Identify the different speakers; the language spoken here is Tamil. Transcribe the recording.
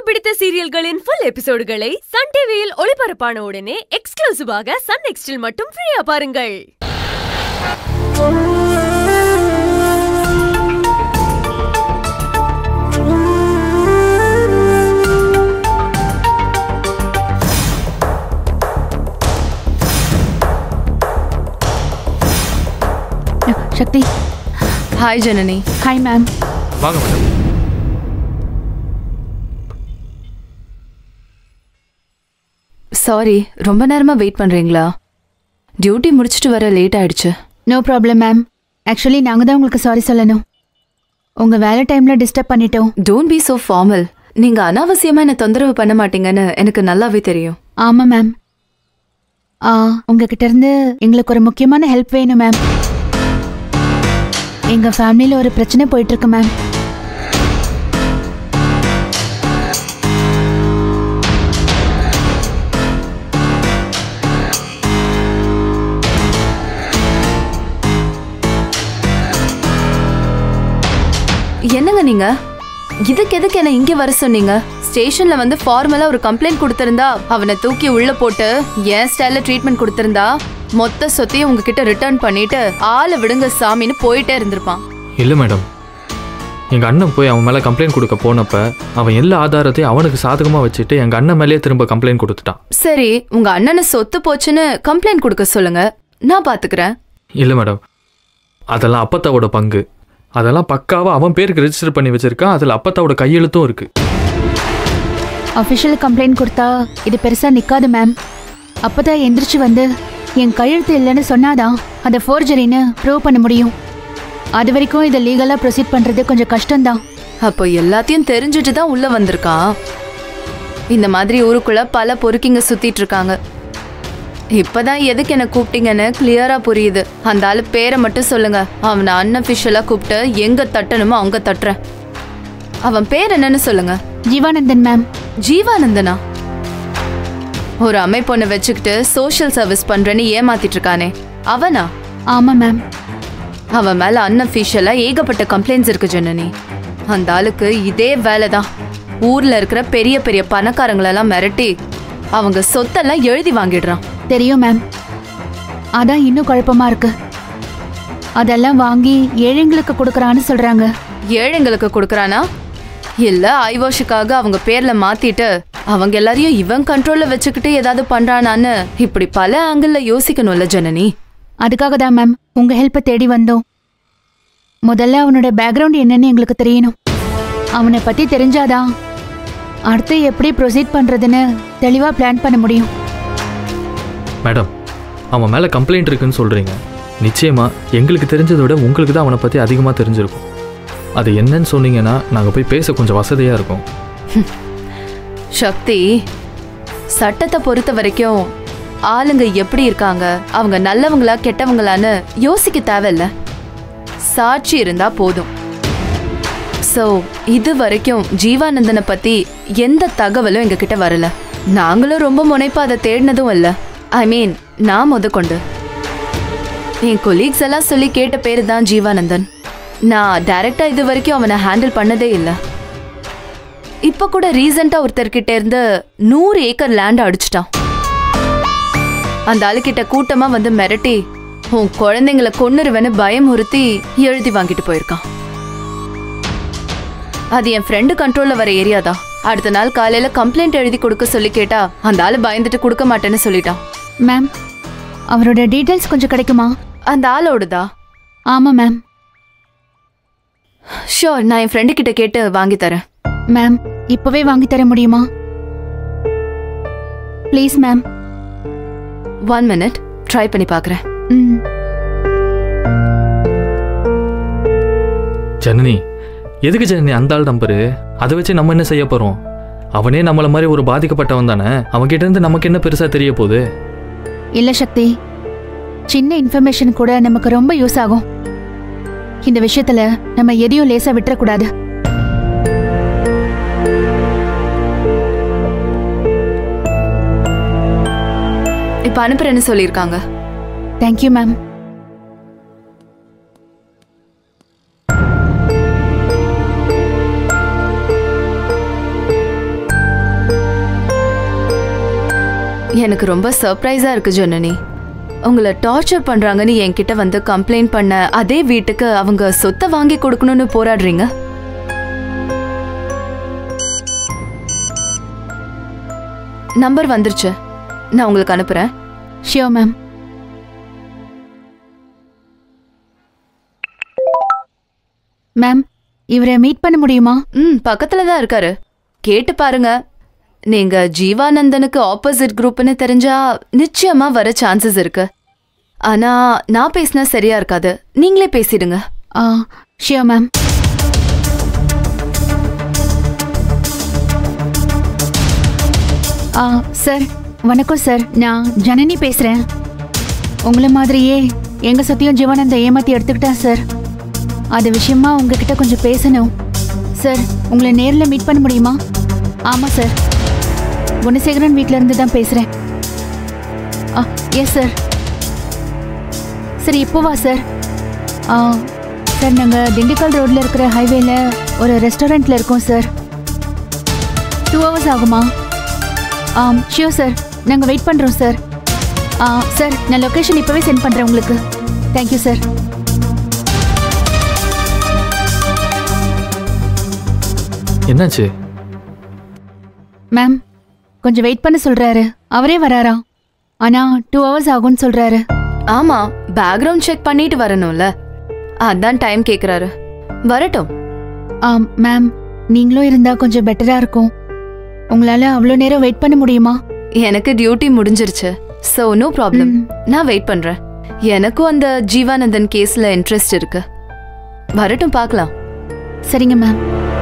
Speaker 1: பிடித்த சீரியல்களின் ஃபுல் எபிசோடுகளை சன் டிவியில் ஒளிபரப்பான உடனே எக்ஸ்க்ளூசிவாக சன் நெக்ஸ்டில் மட்டும் ஃப்ரீயா பாருங்கள்
Speaker 2: Shakti
Speaker 3: hi Janani
Speaker 2: hi ma'am
Speaker 4: வாங்க மேடம்
Speaker 3: சாரி ரொம்ப நேரமா வெயிட் பண்றீங்களா டியூட்டி முடிச்சுட்டு வர லேட் ஆயிடுச்சு
Speaker 2: நோ ப்ராப்ளம் மேம் ஆக்சுவலி நாங்கள் தான் உங்களுக்கு சாரி சொல்லணும் உங்கள் வேலை டைமில் டிஸ்டர்ப் பண்ணிட்டோம்
Speaker 3: டோன்ட் பி so ஃபார்மல் நீங்க அனாவசியமா என்ன தொந்தரவு பண்ண மாட்டீங்கன்னு எனக்கு நல்லாவே தெரியும்
Speaker 2: ஆமாம் மேம் ஆ உங்ககிட்ட இருந்து எங்களுக்கு ஒரு முக்கியமான ஹெல்ப் வேணும் மேம் எங்கள் ஃபேமிலியில் ஒரு பிரச்சனை போயிட்டு இருக்கு மேம்
Speaker 3: என்னங்க நீங்க இதுக்கு எதுக்கு என்ன இங்க வர சொன்னீங்க ஸ்டேஷன்ல வந்து ஃபார்மலா ஒரு கம்ப்ளைண்ட் கொடுத்திருந்தா அவனை தூக்கி உள்ள போட்டு என் ஸ்டைல்ல ட்ரீட்மெண்ட் கொடுத்திருந்தா மொத்த சொத்தையும் உங்ககிட்ட ரிட்டர்ன் பண்ணிட்டு ஆளை விடுங்க சாமின்னு போயிட்டே இருந்திருப்பான்
Speaker 4: இல்லை மேடம் எங்கள் அண்ணன் போய் அவன் மேலே கம்ப்ளைண்ட் கொடுக்க போனப்ப அவன் எல்லா ஆதாரத்தையும் அவனுக்கு சாதகமாக வச்சுட்டு எங்கள் அண்ணன் மேலேயே திரும்ப கம்ப்ளைண்ட் கொடுத்துட்டான்
Speaker 3: சரி உங்க அண்ணனை சொத்து போச்சுன்னு கம்ப்ளைண்ட் கொடுக்க சொல்லுங்க நான் பாத்துக்கிறேன்
Speaker 4: இல்லை மேடம் அதெல்லாம் அப்பத்தாவோட பங்கு அதெல்லாம் பக்காவாக அவன் பேருக்கு ரெஜிஸ்டர் பண்ணி வச்சிருக்கான் அதில் அப்பத்தாவோட கையெழுத்தும் இருக்குது
Speaker 2: அஃபிஷியல் கம்ப்ளைண்ட் கொடுத்தா இது பெருசாக நிற்காது மேம் அப்போ தான் எந்திரிச்சு வந்து என் கையெழுத்து இல்லைன்னு சொன்னாதான் அதை ஃபோர்ஜரின்னு ப்ரூவ் பண்ண முடியும் அது வரைக்கும் இதை லீகலாக ப்ரொசீட் பண்ணுறது கொஞ்சம் கஷ்டம்தான்
Speaker 3: அப்போ எல்லாத்தையும் தெரிஞ்சுட்டு தான் உள்ள வந்திருக்கான் இந்த மாதிரி ஊருக்குள்ள பல பொறுக்கிங்க சுத்திட்டு இருக்காங்க இப்பதான் எதுக்கு என்ன கூப்பிட்டீங்கன்னு கிளியரா புரியுது அந்த ஆளு பேரை மட்டும் சொல்லுங்க அவனை அன்அபிஷியலா கூப்பிட்டு எங்க தட்டணுமோ அங்க தட்டுறேன் அவன் பேர் என்னன்னு சொல்லுங்க
Speaker 2: ஜீவானந்தன் மேம்
Speaker 3: ஜீவானந்தனா ஒரு அமைப்பொண்ணை வச்சுக்கிட்டு சோஷியல் சர்வீஸ் பண்றேன்னு ஏமாத்திட்டு இருக்கானே அவனா
Speaker 2: ஆமாம் மேம்
Speaker 3: அவன் மேல அன்அஃபிஷியலா ஏகப்பட்ட கம்ப்ளைண்ட்ஸ் இருக்கு ஜனனி அந்த ஆளுக்கு இதே வேலை தான் ஊர்ல இருக்கிற பெரிய பெரிய பணக்காரங்களெல்லாம் மிரட்டி அவங்க சொத்தெல்லாம் எழுதி வாங்கிடுறான்
Speaker 2: தெரியும் மேம் அதான் இன்னும் குழப்பமா இருக்கு அதெல்லாம் வாங்கி ஏழைங்களுக்கு கொடுக்குறான்னு சொல்றாங்க
Speaker 3: ஏழைங்களுக்கு கொடுக்கறானா இல்ல ஐவாஷுக்காக அவங்க பேர்ல மாத்திட்டு அவங்க எல்லாரையும் இவன் கண்ட்ரோல்ல வச்சுக்கிட்டு ஏதாவது பண்றானான்னு இப்படி பல ஆங்கிள் யோசிக்கணும்ல ஜனனி
Speaker 2: அதுக்காக தான் மேம் உங்க ஹெல்ப்பை தேடி வந்தோம் முதல்ல அவனோட பேக்ரவுண்ட் என்னன்னு எங்களுக்கு தெரியணும் அவனை பத்தி தெரிஞ்சாதான் அடுத்து எப்படி ப்ரொசீட் பண்றதுன்னு தெளிவா பிளான் பண்ண முடியும்
Speaker 4: மேடம் அவன் மேலே கம்ப்ளைண்ட் இருக்குன்னு சொல்கிறீங்க நிச்சயமாக எங்களுக்கு தெரிஞ்சதை விட உங்களுக்கு தான் அவனை பற்றி அதிகமாக தெரிஞ்சிருக்கும் அது என்னன்னு சொன்னீங்கன்னா நாங்கள் போய் பேச கொஞ்சம் வசதியாக இருக்கும்
Speaker 3: சக்தி சட்டத்தை பொறுத்த வரைக்கும் ஆளுங்க எப்படி இருக்காங்க அவங்க நல்லவங்களா கெட்டவங்களான்னு யோசிக்க தேவையில்ல சாட்சி இருந்தா போதும் சோ இது வரைக்கும் ஜீவானந்தனை பத்தி எந்த தகவலும் எங்க கிட்ட வரல நாங்களும் ரொம்ப முனைப்பா அதை தேடினதும் இல்ல ஐ மீன் நான் முத கொண்டு என் கொலீக்ஸ் எல்லாம் சொல்லி கேட்ட பேரு தான் ஜீவானந்தன் நான் டைரக்டா இது வரைக்கும் அவனை ஹேண்டில் பண்ணதே இல்லை இப்ப கூட ரீசெண்டா ஒருத்தர்கிட்ட இருந்து நூறு ஏக்கர் லேண்ட் அடிச்சிட்டான் அந்த ஆளுகிட்ட கூட்டமா வந்து மிரட்டி உன் குழந்தைங்களை கொன்னுருவேன்னு பயமுறுத்தி எழுதி வாங்கிட்டு போயிருக்கான் அது என் ஃப்ரெண்டு கண்ட்ரோல்ல வர ஏரியா தான் அடுத்த நாள் காலையில கம்ப்ளைண்ட் எழுதி கொடுக்க சொல்லி கேட்டா அந்த ஆளு பயந்துட்டு கொடுக்க மாட்டேன்னு சொல்லிட்டான்
Speaker 2: மேம் அவரோட டீட்டெயில்ஸ் கொஞ்சம் கிடைக்குமா
Speaker 3: அந்த ஆளோடுதா
Speaker 2: ஆமா மேம்
Speaker 3: ஷோர் நான் என் ஃப்ரெண்டு கிட்ட கேட்டு வாங்கி தரேன்
Speaker 2: மேம் இப்பவே வாங்கி தர முடியுமா please ma'am
Speaker 3: one minute try பண்ணி பார்க்கறேன்
Speaker 2: ம்
Speaker 4: ஜனனி எதுக்கு ஜனனி அந்த ஆள் நம்பரு அதை வச்சு நம்ம என்ன செய்ய போகிறோம் அவனே நம்மளை மாதிரி ஒரு பாதிக்கப்பட்டவன் தானே அவன்கிட்ட இருந்து நமக்கு என்ன பெருசாக தெரிய போகுது
Speaker 2: இல்ல சக்தி சின்ன இன்ஃபர்மேஷன் கூட நமக்கு ரொம்ப யூஸ் ஆகும் இந்த விஷயத்துல நம்ம எதையும் லேசா விட்டுறக்கூடாது
Speaker 3: இப்ப அனுப்புறேன்னு சொல்லியிருக்காங்க
Speaker 2: தேங்க்யூ மேம்
Speaker 3: எனக்கு ரொம்ப சர்ப்ரைஸா இருக்கு ஜனனி உங்களை டார்ச்சர் பண்றாங்கன்னு என்கிட்ட வந்து கம்ப்ளைண்ட் பண்ண அதே வீட்டுக்கு அவங்க சொத்தை வாங்கி கொடுக்கணும்னு போராடுறீங்க நம்பர் வந்துருச்சு நான் உங்களுக்கு அனுப்புறேன்
Speaker 2: ஷியோர் மேம் மேம் இவரை மீட் பண்ண முடியுமா
Speaker 3: ம் பக்கத்துல தான் இருக்காரு கேட்டு பாருங்க நீங்க ஜீவானந்தனுக்கு ஆப்போசிட் குரூப்னு தெரிஞ்சா நிச்சயமா வர சான்சஸ் இருக்கு ஆனா நான் பேசினா சரியா இருக்காது நீங்களே பேசிடுங்க
Speaker 2: ஆ ஷியோர் மேம் ஆ சார் வணக்கம் சார் நான் ஜனனி பேசுகிறேன் உங்களை மாதிரியே எங்கள் சுற்றியும் ஜீவானந்த ஏமாற்றி எடுத்துக்கிட்டா சார் அது விஷயமா உங்ககிட்ட கொஞ்சம் பேசணும் சார் உங்களை நேரில் மீட் பண்ண முடியுமா ஆமாம் சார் குணசேகரன் வீட்டில் இருந்து தான் பேசுகிறேன் ஆ எஸ் சார் சரி இப்போ வா சார் ஆ சார் நாங்கள் திண்டுக்கல் ரோட்டில் இருக்கிற ஹைவேல ஒரு ரெஸ்டாரண்ட்டில் இருக்கோம் சார் டூ ஹவர்ஸ் ஆகுமா ஆம் ஷியோர் சார் நாங்கள் வெயிட் பண்ணுறோம் சார் ஆ சார் நான் லொக்கேஷன் இப்போவே சென்ட் பண்ணுறேன் உங்களுக்கு தேங்க்யூ சார்
Speaker 4: என்னாச்சு
Speaker 2: மேம் கொஞ்சம் வெயிட் பண்ண சொல்கிறாரு அவரே வராரா ஆனால் டூ ஹவர்ஸ் ஆகும்னு சொல்கிறாரு
Speaker 3: ஆமா பேக்ரவுண்ட் செக் பண்ணிட்டு வரணும்ல அதான் டைம் கேக்குறாரு வரட்டும்
Speaker 2: ஆம் மேம் நீங்களும் இருந்தால் கொஞ்சம் பெட்டராக இருக்கும் உங்களால் அவ்வளோ நேரம் வெயிட் பண்ண முடியுமா
Speaker 3: எனக்கு டியூட்டி முடிஞ்சிருச்சு சோ நோ ப்ராப்ளம்
Speaker 2: ம்.
Speaker 3: நான் வெயிட் பண்றேன் எனக்கும் அந்த ஜீவானந்தன் கேஸ்ல இன்ட்ரெஸ்ட் இருக்கு வரட்டும் பார்க்கலாம்
Speaker 2: சரிங்க மேம்